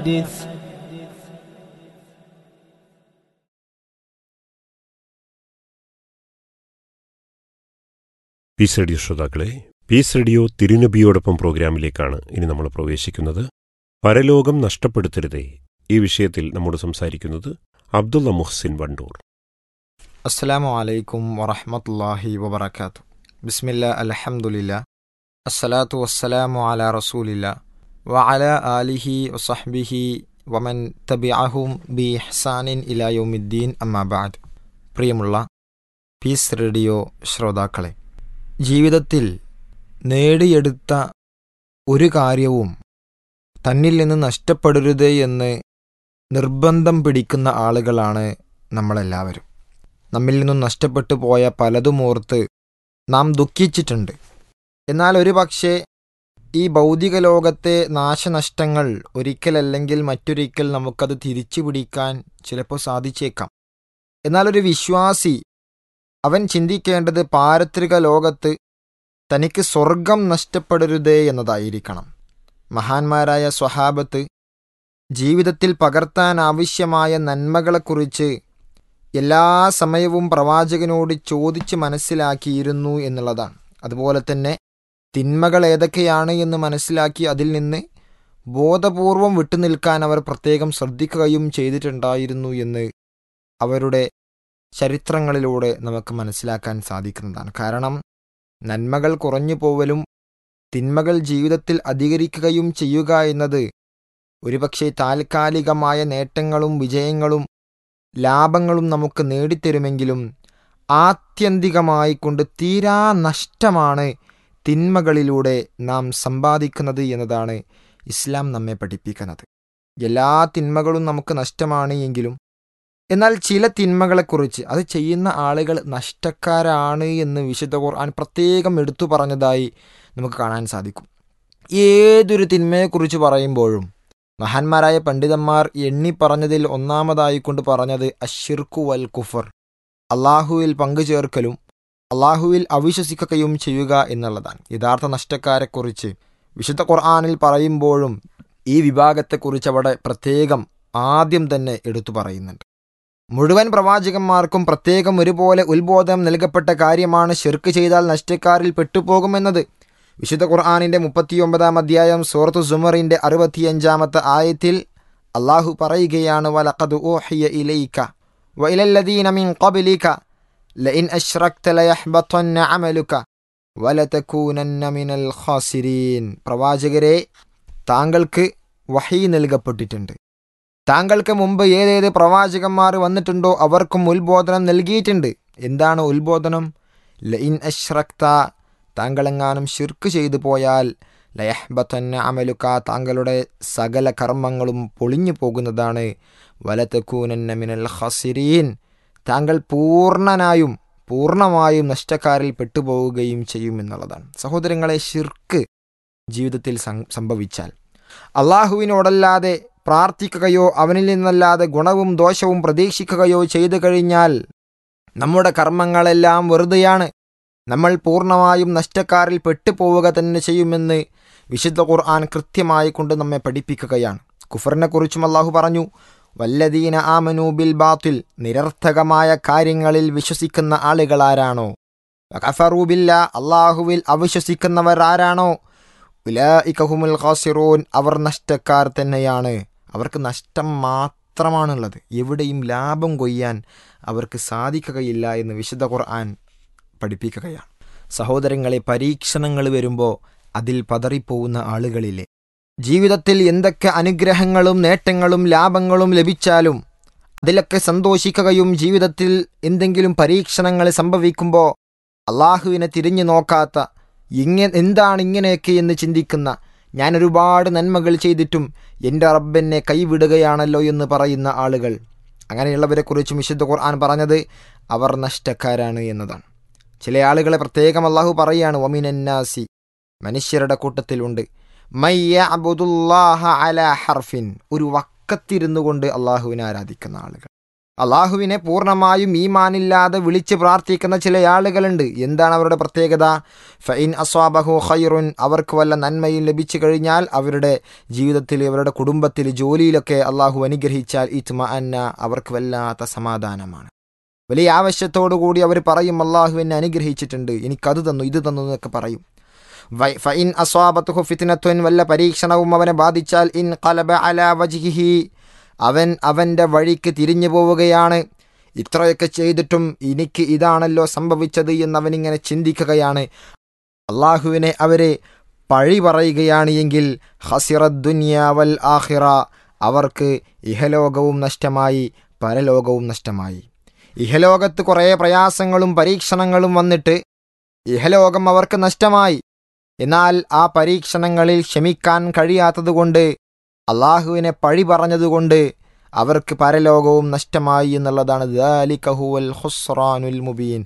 حدث peace radio ശ്രോതാക്കളെ peace radio തിരുനബിയോടൊപ്പം പ്രോഗ്രാമിലേക്കാണ് ഇനി നമ്മൾ പ്രവേശിക്കുന്നത് പരലോകം നഷ്ടപ്പെടുത്തരുതേ ഈ വിഷയത്തിൽ നമ്മോട് സംസാരിക്കുന്നത് അബ്ദുള്ള മുഹ്സിൻ വണ്ടൂർ അസ്സലാമു അലൈക്കും വറഹമത്തല്ലാഹി വബർക്കാത്തു ബിസ്മില്ല അൽഹംദുലില്ല അസ്സലാത്തു വസ്സലാമു അല റസൂലില്ല വ അല ആലിഹി വസഹ്ബിഹി വമൻ തബിഅഹും ബി ഇഹ്സാനിൻ ഇലാ യൗമിദ്ദീൻ അമ്മാബാദ് പ്രിയമുള്ള പീസ് റേഡിയോ ശ്രോതാക്കളെ ജീവിതത്തിൽ നേടിയെടുത്ത ഒരു കാര്യവും തന്നിൽ നിന്ന് നഷ്ടപ്പെടരുത് എന്ന് നിർബന്ധം പിടിക്കുന്ന ആളുകളാണ് നമ്മളെല്ലാവരും നമ്മിൽ നിന്നും നഷ്ടപ്പെട്ടു പോയ പലതും ഓർത്ത് നാം ദുഃഖിച്ചിട്ടുണ്ട് എന്നാൽ ഒരു പക്ഷേ ഈ ഭൗതിക ലോകത്തെ നാശനഷ്ടങ്ങൾ ഒരിക്കലല്ലെങ്കിൽ മറ്റൊരിക്കൽ നമുക്കത് തിരിച്ചു പിടിക്കാൻ ചിലപ്പോൾ സാധിച്ചേക്കാം എന്നാൽ ഒരു വിശ്വാസി അവൻ ചിന്തിക്കേണ്ടത് പാരത്രിക ലോകത്ത് തനിക്ക് സ്വർഗം നഷ്ടപ്പെടരുതേ എന്നതായിരിക്കണം മഹാന്മാരായ സ്വഹാബത്ത് ജീവിതത്തിൽ പകർത്താൻ ആവശ്യമായ നന്മകളെക്കുറിച്ച് എല്ലാ സമയവും പ്രവാചകനോട് ചോദിച്ച് മനസ്സിലാക്കിയിരുന്നു എന്നുള്ളതാണ് അതുപോലെ തന്നെ തിന്മകൾ ഏതൊക്കെയാണ് എന്ന് മനസ്സിലാക്കി അതിൽ നിന്ന് ബോധപൂർവം വിട്ടുനിൽക്കാൻ അവർ പ്രത്യേകം ശ്രദ്ധിക്കുകയും ചെയ്തിട്ടുണ്ടായിരുന്നു എന്ന് അവരുടെ ചരിത്രങ്ങളിലൂടെ നമുക്ക് മനസ്സിലാക്കാൻ സാധിക്കുന്നതാണ് കാരണം നന്മകൾ കുറഞ്ഞു പോവലും തിന്മകൾ ജീവിതത്തിൽ അധികരിക്കുകയും ചെയ്യുക എന്നത് ഒരുപക്ഷെ താൽക്കാലികമായ നേട്ടങ്ങളും വിജയങ്ങളും ലാഭങ്ങളും നമുക്ക് നേടിത്തരുമെങ്കിലും ആത്യന്തികമായി കൊണ്ട് തീരാ നഷ്ടമാണ് തിന്മകളിലൂടെ നാം സമ്പാദിക്കുന്നത് എന്നതാണ് ഇസ്ലാം നമ്മെ പഠിപ്പിക്കുന്നത് എല്ലാ തിന്മകളും നമുക്ക് നഷ്ടമാണ് എങ്കിലും എന്നാൽ ചില തിന്മകളെക്കുറിച്ച് അത് ചെയ്യുന്ന ആളുകൾ നഷ്ടക്കാരാണ് എന്ന് വിശുദ്ധ ഖുർആൻ പ്രത്യേകം എടുത്തു പറഞ്ഞതായി നമുക്ക് കാണാൻ സാധിക്കും ഏതൊരു തിന്മയെക്കുറിച്ച് പറയുമ്പോഴും മഹാന്മാരായ പണ്ഡിതന്മാർ എണ്ണി പറഞ്ഞതിൽ ഒന്നാമതായി കൊണ്ട് പറഞ്ഞത് അഷിർക്കു വൽ കുഫർ അള്ളാഹുവിൽ പങ്കുചേർക്കലും അള്ളാഹുവിൽ അവിശ്വസിക്കുകയും ചെയ്യുക എന്നുള്ളതാണ് യഥാർത്ഥ നഷ്ടക്കാരെക്കുറിച്ച് വിശുദ്ധ ഖുർആാനിൽ പറയുമ്പോഴും ഈ വിഭാഗത്തെക്കുറിച്ച് അവിടെ പ്രത്യേകം ആദ്യം തന്നെ എടുത്തു പറയുന്നുണ്ട് മുഴുവൻ പ്രവാചകന്മാർക്കും പ്രത്യേകം ഒരുപോലെ ഉത്ബോധനം നൽകപ്പെട്ട കാര്യമാണ് ഷിർക്ക് ചെയ്താൽ നഷ്ടക്കാരിൽ പെട്ടുപോകുമെന്നത് വിശുദ്ധ ഖുർആാനിന്റെ മുപ്പത്തിയൊമ്പതാം അധ്യായം സൂറത്ത് സുമറിന്റെ അറുപത്തിയഞ്ചാമത്തെ ആയത്തിൽ അള്ളാഹു പറയുകയാണ് വലഖദ് ഊഹിയ ഇലൈക വഇലല്ലദീന മിൻ ഖബ്ലിക ലഇൻ അശ്റക്ത ലയഹ്ബതന്ന അമലുക വലതകൂനന്ന മിനൽ ഖാസിരീൻ പ്രവാചകരെ താങ്കൾക്ക് വഹി നൽകപ്പെട്ടിട്ടുണ്ട് താങ്കൾക്ക് മുമ്പ് ഏതേത് പ്രവാചകന്മാർ വന്നിട്ടുണ്ടോ അവർക്കും ഉത്ബോധനം നൽകിയിട്ടുണ്ട് എന്താണ് ഉത്ബോധനം ലഇൻ അശ്റക്ത താങ്കളെങ്ങാനും ഷിർക്ക് ചെയ്തു പോയാൽ ലയഹ്ബത്തന്ന അമലുക്ക താങ്കളുടെ സകല കർമ്മങ്ങളും പൊളിഞ്ഞു പോകുന്നതാണ് വലത്തക്കൂനന്ന മിനൽ ഹസിരീൻ താങ്കൾ പൂർണ്ണനായും പൂർണ്ണമായും നഷ്ടക്കാരിൽ പെട്ടുപോവുകയും ചെയ്യുമെന്നുള്ളതാണ് സഹോദരങ്ങളെ ഷിർക്ക് ജീവിതത്തിൽ സംഭവിച്ചാൽ അള്ളാഹുവിനോടല്ലാതെ പ്രാർത്ഥിക്കുകയോ അവനിൽ നിന്നല്ലാതെ ഗുണവും ദോഷവും പ്രതീക്ഷിക്കുകയോ ചെയ്തു കഴിഞ്ഞാൽ നമ്മുടെ കർമ്മങ്ങളെല്ലാം വെറുതെയാണ് നമ്മൾ പൂർണ്ണമായും നഷ്ടക്കാരിൽ പെട്ടുപോവുക തന്നെ ചെയ്യുമെന്ന് വിശുദ്ധ ഖുർആൻ കൃത്യമായി കൊണ്ട് നമ്മെ പഠിപ്പിക്കുകയാണ് കുഫറിനെ കുറിച്ചും അള്ളാഹു പറഞ്ഞു വല്ലദീന ആമനു ബിൽ ബാത്തിൽ നിരർത്ഥകമായ കാര്യങ്ങളിൽ വിശ്വസിക്കുന്ന ആളുകളാരാണോ കഫറൂബില്ല അള്ളാഹുവിൽ അവിശ്വസിക്കുന്നവർ ആരാണോ ഉലായിക്കഹുമുൽ ഖാസിറൂൻ അവർ നഷ്ടക്കാർ തന്നെയാണ് അവർക്ക് നഷ്ടം മാത്രമാണുള്ളത് എവിടെയും ലാഭം കൊയ്യാൻ അവർക്ക് സാധിക്കുകയില്ല എന്ന് വിശുദ്ധ ഖുർആൻ പഠിപ്പിക്കുകയാണ് സഹോദരങ്ങളെ പരീക്ഷണങ്ങൾ വരുമ്പോൾ അതിൽ പതറിപ്പോകുന്ന ആളുകളിലെ ജീവിതത്തിൽ എന്തൊക്കെ അനുഗ്രഹങ്ങളും നേട്ടങ്ങളും ലാഭങ്ങളും ലഭിച്ചാലും അതിലൊക്കെ സന്തോഷിക്കുകയും ജീവിതത്തിൽ എന്തെങ്കിലും പരീക്ഷണങ്ങൾ സംഭവിക്കുമ്പോൾ അള്ളാഹുവിനെ തിരിഞ്ഞു നോക്കാത്ത ഇങ്ങ എന്താണ് ഇങ്ങനെയൊക്കെ എന്ന് ചിന്തിക്കുന്ന ഞാൻ ഒരുപാട് നന്മകൾ ചെയ്തിട്ടും എൻ്റെ റബ്ബെന്നെ കൈവിടുകയാണല്ലോ എന്ന് പറയുന്ന ആളുകൾ അങ്ങനെയുള്ളവരെക്കുറിച്ചും വിശുദ്ധ ഖുർആൻ പറഞ്ഞത് അവർ നഷ്ടക്കാരാണ് എന്നതാണ് ചില ആളുകളെ പ്രത്യേകം അള്ളാഹു പറയുകയാണ് ഒമിനന്നാസി മനുഷ്യരുടെ കൂട്ടത്തിലുണ്ട് മയ്യ അബുദുല്ലാഹ അല ഹർഫിൻ ഒരു വക്കത്തിരുന്നു കൊണ്ട് അള്ളാഹുവിനെ ആരാധിക്കുന്ന ആളുകൾ അള്ളാഹുവിനെ പൂർണ്ണമായും ഈമാനില്ലാതെ വിളിച്ച് പ്രാർത്ഥിക്കുന്ന ചില ആളുകളുണ്ട് എന്താണ് അവരുടെ പ്രത്യേകത ഫൈൻ അസ്വാബഹു ഖൈറുൻ അവർക്ക് വല്ല നന്മയും ലഭിച്ചു കഴിഞ്ഞാൽ അവരുടെ ജീവിതത്തിൽ അവരുടെ കുടുംബത്തിൽ ജോലിയിലൊക്കെ അള്ളാഹു അനുഗ്രഹിച്ചാൽ ഇത്മ അന്ന അവർക്ക് വല്ലാത്ത സമാധാനമാണ് വലിയ ആവശ്യത്തോടു കൂടി അവർ പറയും അള്ളാഹു എന്നെ അനുഗ്രഹിച്ചിട്ടുണ്ട് എനിക്കത് തന്നു ഇത് തന്നു എന്നൊക്കെ പറയും വൈ- ഫഇൻ അസ്വാബത്തുഹു ഫിത്നത്തുൻ വല്ല പരീക്ഷണവും അവനെ ബാധിച്ചാൽ ഇൻ ഖലബ അലാ വജ്ഹിഹി അവൻ അവൻ്റെ വഴിക്ക് തിരിഞ്ഞു പോവുകയാണ് ഇത്രയൊക്കെ ചെയ്തിട്ടും എനിക്ക് ഇതാണല്ലോ സംഭവിച്ചത് എന്ന് അവനിങ്ങനെ ചിന്തിക്കുകയാണ് അള്ളാഹുവിനെ അവരെ പഴി പറയുകയാണ് എങ്കിൽ ഹസിറദ് ദുനിയാവൽ ആഹിറ അവർക്ക് ഇഹലോകവും നഷ്ടമായി പരലോകവും നഷ്ടമായി ഇഹലോകത്ത് കുറേ പ്രയാസങ്ങളും പരീക്ഷണങ്ങളും വന്നിട്ട് ഇഹലോകം അവർക്ക് നഷ്ടമായി എന്നാൽ ആ പരീക്ഷണങ്ങളിൽ ക്ഷമിക്കാൻ കഴിയാത്തതുകൊണ്ട് അള്ളാഹുവിനെ പഴി പറഞ്ഞതുകൊണ്ട് അവർക്ക് പരലോകവും നഷ്ടമായി എന്നുള്ളതാണ് ദാലിക ഹുവൽ ഖുസ്റാനുൽ മുബീൻ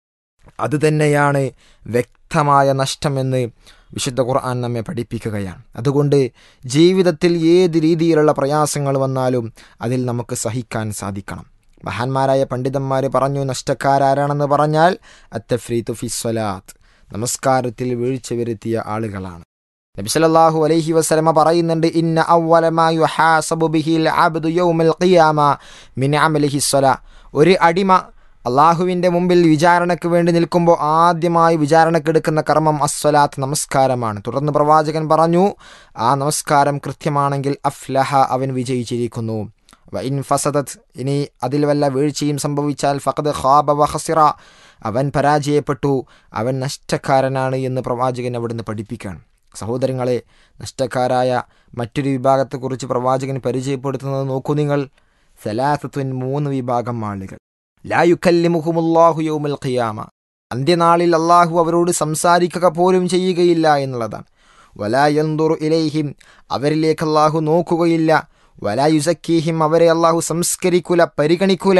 അത് തന്നെയാണ് വ്യക്തമായ നഷ്ടമെന്ന് വിശുദ്ധ ഖുർആൻ നമ്മെ പഠിപ്പിക്കുകയാണ് അതുകൊണ്ട് ജീവിതത്തിൽ ഏത് രീതിയിലുള്ള പ്രയാസങ്ങൾ വന്നാലും അതിൽ നമുക്ക് സഹിക്കാൻ സാധിക്കണം മഹാന്മാരായ പണ്ഡിതന്മാർ പറഞ്ഞു നഷ്ടക്കാരാരാണെന്ന് പറഞ്ഞാൽ അത്തഫ്രീത്തു ഫിസ്വലാത്ത് നമസ്കാരത്തിൽ വീഴ്ച വരുത്തിയ ആളുകളാണ് നബി സല്ലല്ലാഹു അലൈഹി വസല്ലമ പറയുന്നുണ്ട് ഇന്ന അവ്വല മാ യുഹാസബു ബിഹിൽ അബ്ദു യൗമൽ ഖിയാമ മിൻ അമലിഹി സ്വലാ ഒരു അടിമ അള്ളാഹുവിൻ്റെ മുമ്പിൽ വിചാരണയ്ക്ക് വേണ്ടി നിൽക്കുമ്പോൾ ആദ്യമായി വിചാരണക്കെടുക്കുന്ന കർമ്മം അസ്വലാത്ത് നമസ്കാരമാണ് തുടർന്ന് പ്രവാചകൻ പറഞ്ഞു ആ നമസ്കാരം കൃത്യമാണെങ്കിൽ അഫ്ലഹ അവൻ വിജയിച്ചിരിക്കുന്നു വ ഇൻ ഫസദത്ത് ഇനി അതിൽ വല്ല വീഴ്ചയും സംഭവിച്ചാൽ ഫഖദ് ഖാബ വ ഖസിറ അവൻ പരാജയപ്പെട്ടു അവൻ നഷ്ടക്കാരനാണ് എന്ന് പ്രവാചകൻ അവിടുന്ന് പഠിപ്പിക്കുകയാണ് സഹോദരങ്ങളെ നഷ്ടക്കാരായ മറ്റൊരു വിഭാഗത്തെക്കുറിച്ച് പ്രവാചകൻ പരിചയപ്പെടുത്തുന്നത് നോക്കൂ നിങ്ങൾ സലാസത്തുൻ മൂന്ന് വിഭാഗം ആളുകൾ ലായുക്കല്ലിമുഹുമുല്ലാഹു യൗമൽ ഖിയാമ അന്ത്യനാളിൽ അള്ളാഹു അവരോട് സംസാരിക്കുക പോലും ചെയ്യുകയില്ല എന്നുള്ളതാണ് വലായന്തുറു ഇലൈഹിം അവരിലേക്ക് അള്ളാഹു നോക്കുകയില്ല വലായുസക്കീഹിം അവരെ അള്ളാഹു സംസ്കരിക്കുല പരിഗണിക്കുല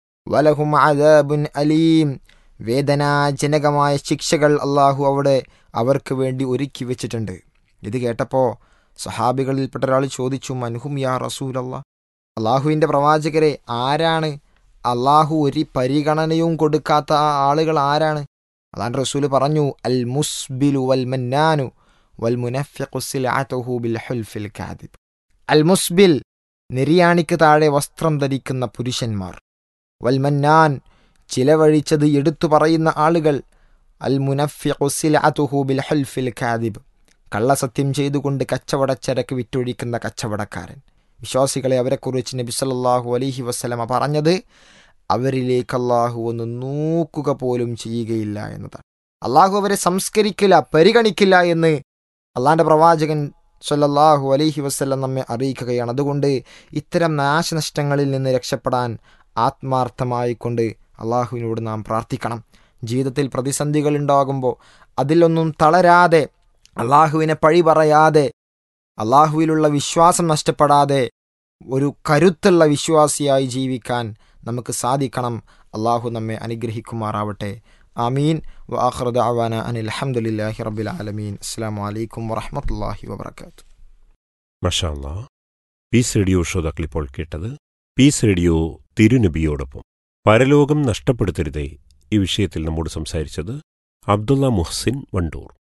വലഹും അദാബുൻ അലീം വേദനാജനകമായ ശിക്ഷകൾ അള്ളാഹു അവിടെ അവർക്ക് വേണ്ടി ഒരുക്കി വെച്ചിട്ടുണ്ട് ഇത് കേട്ടപ്പോൾ സഹാബികളിൽപ്പെട്ട ഒരാൾ ചോദിച്ചു മൻഹും യാ റസൂൽ അള്ളാഹ് അള്ളാഹുവിൻ്റെ പ്രവാചകരെ ആരാണ് അള്ളാഹു ഒരു പരിഗണനയും കൊടുക്കാത്ത ആ ആളുകൾ ആരാണ് അതാണ് റസൂൽ പറഞ്ഞു അൽ മുസ്ബിലു വൽ മന്നാനു വൽ മുനഫിഖുസിലാത്തുഹു ബിൽ ഹുൽഫിൽ കാദിബ് അൽ മുസ്ബിൽ നിര്യാണിക്ക് താഴെ വസ്ത്രം ധരിക്കുന്ന പുരുഷന്മാർ വൽ മന്നാൻ ചിലവഴിച്ചത് എടുത്തു പറയുന്ന ആളുകൾ അൽ മുനഫിഖുസിലാത്തുഹു ബിൽ ഹുൽഫിൽ കാദിബ് കള്ളസത്യം ചെയ്തുകൊണ്ട് കച്ചവടച്ചരക്ക് വിറ്റൊഴിക്കുന്ന കച്ചവടക്കാരൻ വിശ്വാസികളെ അവരെക്കുറിച്ച് നബി സല്ലല്ലാഹു അലൈഹി വസ്ലമ പറഞ്ഞത് അവരിലേക്ക് അള്ളാഹു ഒന്ന് നോക്കുക പോലും ചെയ്യുകയില്ല എന്നതാണ് അള്ളാഹു അവരെ സംസ്കരിക്കില്ല പരിഗണിക്കില്ല എന്ന് അള്ളാഹിൻ്റെ പ്രവാചകൻ സല്ലല്ലാഹു അലൈഹി വസ്ലം നമ്മെ അറിയിക്കുകയാണ് അതുകൊണ്ട് ഇത്തരം നാശനഷ്ടങ്ങളിൽ നിന്ന് രക്ഷപ്പെടാൻ ആത്മാർത്ഥമായിക്കൊണ്ട് അള്ളാഹുവിനോട് നാം പ്രാർത്ഥിക്കണം ജീവിതത്തിൽ പ്രതിസന്ധികൾ ഉണ്ടാകുമ്പോൾ അതിലൊന്നും തളരാതെ അള്ളാഹുവിനെ പഴി പറയാതെ അള്ളാഹുവിലുള്ള വിശ്വാസം നഷ്ടപ്പെടാതെ ഒരു കരുത്തുള്ള വിശ്വാസിയായി ജീവിക്കാൻ നമുക്ക് സാധിക്കണം അള്ളാഹു നമ്മെ അനുഗ്രഹിക്കുമാറാവട്ടെ ആമീൻ വാഹൃദ അവാന അനിൽ അഹമ്മദില്ലാഹി റബ്ബിൽ ആലമീൻ അസ്സാം വലൈക്കും വറഹമത്തല്ലാഹി വബർക്കാത്തു മഷാല്ല പീസ് റേഡിയോ ശ്രോതാക്കൾ ഇപ്പോൾ കേട്ടത് പീസ് റേഡിയോ തിരുനബിയോടൊപ്പം പരലോകം നഷ്ടപ്പെടുത്തരുതേ ഈ വിഷയത്തിൽ നമ്മോട് സംസാരിച്ചത് അബ്ദുള്ള മുഹ്സിൻ വണ്ടൂർ